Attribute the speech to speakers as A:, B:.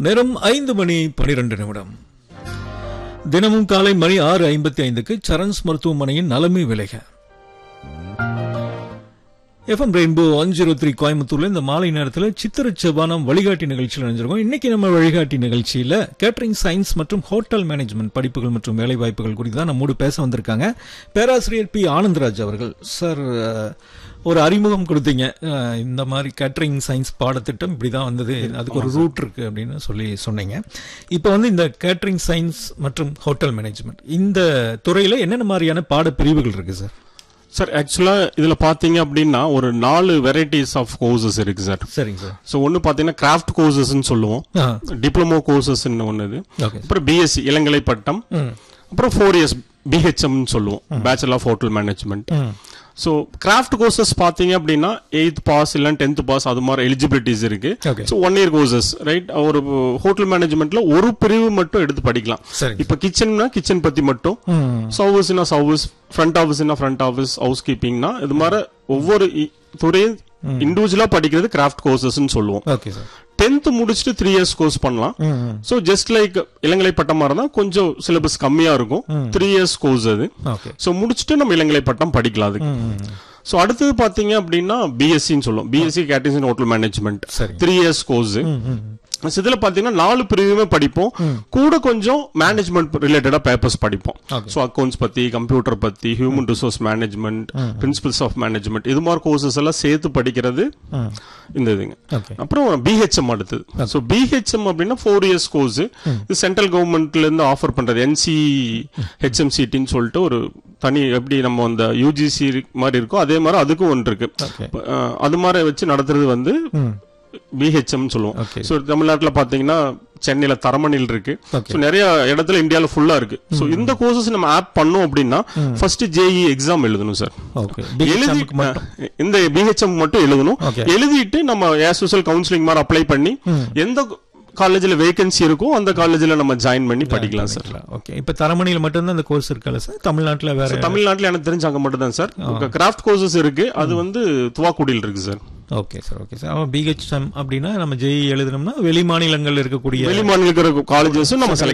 A: நேரம் ஐந்து மணி பனிரெண்டு நிமிடம் தினமும் காலை மணி ஆறு ஐம்பத்தி ஐந்துக்கு சரண்ஸ் மருத்துவமனையின் நலமை விலைக FM rainbow one zero three கோயம்புத்தூர்ல இந்த மாலை நேரத்தில் சித்திர செவ்வானம் வழிகாட்டி நிகழ்ச்சியில் நினைஞ்சிருக்கோம் இன்னைக்கு நம்ம வழிகாட்டி நிகழ்ச்சியில கேட்டரிங் சயின்ஸ் மற்றும் ஹோட்டல் மேனேஜ்மெண்ட் படிப்புகள் மற்றும் வேலை வாய்ப்புகள் குறித்து தான் நம்மோடு பேச வந்திருக்காங்க பேராசிரியர் பி ஆனந்தராஜ் அவர்கள் சார் அஹ், ஒரு அறிமுகம் கொடுத்தீங்க அஹ், இந்த மாதிரி கேட்டரிங் சயின்ஸ் பாடத்திட்டம் இப்படி தான் வந்தது அதுக்கு ஒரு ரூட் இருக்கு அப்படின்னு சொல்லி சொன்னீங்க இப்போ வந்து இந்த கேட்டரிங் சயின்ஸ் மற்றும் ஹோட்டல் மேனேஜ்மெண்ட் இந்த துறையில என்னென்ன மாதிரியான பாட பிரிவுகள் இருக்கு சார்
B: சார் ஆக்சுவலா இதுல பாத்தீங்க அப்படின்னா ஒரு நாலு வெரைட்டிஸ் ஆஃப் கோர்சஸ் இருக்கு சார்
A: சரிங்க சார்
B: ஸோ ஒன்னு பாத்தீங்கன்னா கிராஃப்ட் கோர்சஸ்ன்னு சொல்லுவோம்
A: ஆ
B: டிப்ளமோ கோர்சஸ்ன்னு ஒன்னு இது
A: ஓகே
B: அப்புறம் பிஎஸ்சி இளங்கலை பட்டம்
A: ம்
B: அப்புறம் ஃபோர் இயர்ஸ் பிஹெச்எம்னு சொல்லுவோம் பேச்சுலர் ஆஃப் ஹோட்டல் மேனேஜ்மெண்ட்
A: ம்
B: ஸோ கிராஃப்ட் கோர்சஸ் பாத்தீங்க அப்படின்னா எயித் பாஸ் இல்ல டென்த் பாஸ் அது மாதிரி எலிஜிபிலிட்டிஸ் இருக்கு
A: okay
B: so one year courses right ஒரு ஹோட்டல் மேனேஜ்மெண்ட்ல ஒரு பிரிவு மட்டும் எடுத்து படிக்கலாம்
A: சரிங்க
B: இப்ப கிச்சன்னா கிச்சன் பத்தி மட்டும்
A: ம்
B: சர்வீஸ்னா சர்வீஸ் ஃப்ரண்ட் ஆஃபீஸ்னா ஃப்ரண்ட் ஆஃபீஸ் ஹவுஸ் கீப்பிங்னா இது மாதிரி ஒவ்வொரு இ- துறையும் இண்டிவிஜுவலா படிக்கிறது கிராஃப்ட் கோர்சஸ்ன்னு சொல்லுவோம்
A: ஓகே சார்
B: டென்த் முடிச்சுட்டு த்ரீ இயர்ஸ் கோர்ஸ் பண்ணலாம்
A: ம் ம்
B: ஸோ ஜஸ்ட் லைக் இளங்கலை பட்டம் மாதிரி தான் கொஞ்சம் சிலபஸ் கம்மியா இருக்கும் த்ரீ இயர்ஸ் கோர்ஸ் அது
A: ஓகே
B: ஸோ முடிச்சுட்டு நம்ம இளங்கலை பட்டம் படிக்கலாம் அதுக்கு
A: ம் ம்
B: ஸோ அடுத்தது பாத்தீங்க அப்படின்னா பிஎஸ்சின்னு சொல்லுவோம் BSc caterings and hotel management
A: சரிங்க
B: த்ரீ இயர்ஸ் கோர்ஸ்
A: ம் ம்
B: இதுல பாத்தீங்கன்னா நாலு பிரிவுமே படிப்போம் கூட கொஞ்சம் மேனேஜ்மெண்ட் ரிலேட்டடா பேப்பர்ஸ் படிப்போம்
A: Okay.
B: ஸோ அக்கௌண்ட்ஸ் பத்தி கம்ப்யூட்டர் பத்தி human resource management principles of management இது மாதிரி கோர்சஸ் எல்லாம் சேர்த்து படிக்கிறது
A: ம்
B: இந்த இதுங்க
A: ஓகே
B: அப்புறம் பிஹெச்எம் அடுத்தது ஸோ பிஹெச்எம் அப்படின்னா ஃபோர் இயர்ஸ் கோர்ஸ் இது சென்ட்ரல் கவர்மெண்ட்ல இருந்து ஆஃபர் பண்றது என்சி ஹெச்எம்சிடின்னு சொல்லிட்டு ஒரு தனி எப்படி நம்ம அந்த யூஜிசி மாதிரி இருக்கோ அதே மாதிரி அதுக்கும் ஒன்று இருக்கு
A: ஓகே
B: அஹ் அது மாதிரி வச்சு நடத்துறது வந்து
A: ம்
B: பிஹெச்எம் சொல்லுவோம்
A: ஓகே
B: ஸோ தமிழ்நாட்டில் பார்த்தீங்கன்னா சென்னையில தரமணில் இருக்கு
A: ஓகே
B: ஸோ நிறைய இடத்துல இந்தியால ஃபுல்லா இருக்கு ஸோ இந்த கோர்சஸ் நம்ம ஆப் பண்ணோம் அப்படின்னா ஃபர்ஸ்ட் ஜேஇ எக்ஸாம் எழுதணும் சார்
A: ஓகே
B: எழுதி
A: பிஹெச்எம்க்கு மட்டும்
B: இந்த பிஹெச்எம் மட்டும் எழுதணும்
A: ஓகே
B: எழுதிட்டு நம்ம ஏஸ் யூசல் கவுன்சிலிங் மாதிரி அப்ளை பண்ணி
A: ம்.
B: எந்த காலேஜ்ல வேகன்சி இருக்கோ அந்த காலேஜ்ல நம்ம ஜாயின் பண்ணி படிக்கலாம் சார்
A: ஓகே இப்போ தரமணியில் மட்டும்தான் இந்த கோர்ஸ் இருக்குல்ல சார் தமிழ்நாட்டில் வேற
B: தமிழ்நாட்டுல எனக்கு தெரிஞ்ச அங்க மட்டும் தான் சார் கிராஃப்ட் கோர்சஸ் இருக்கு அது வந்து துவாக்குடியில் இருக்கு sir
A: okay sir okay sir அவன் பிஹெச்எம் அப்படின்னா நம்ம ஜெய் எழுதணும்னா வெளி மாநிலங்கள்ல இருக்கக்கூடிய
B: வெளி மாநில காலேஜஸும் நம்ம select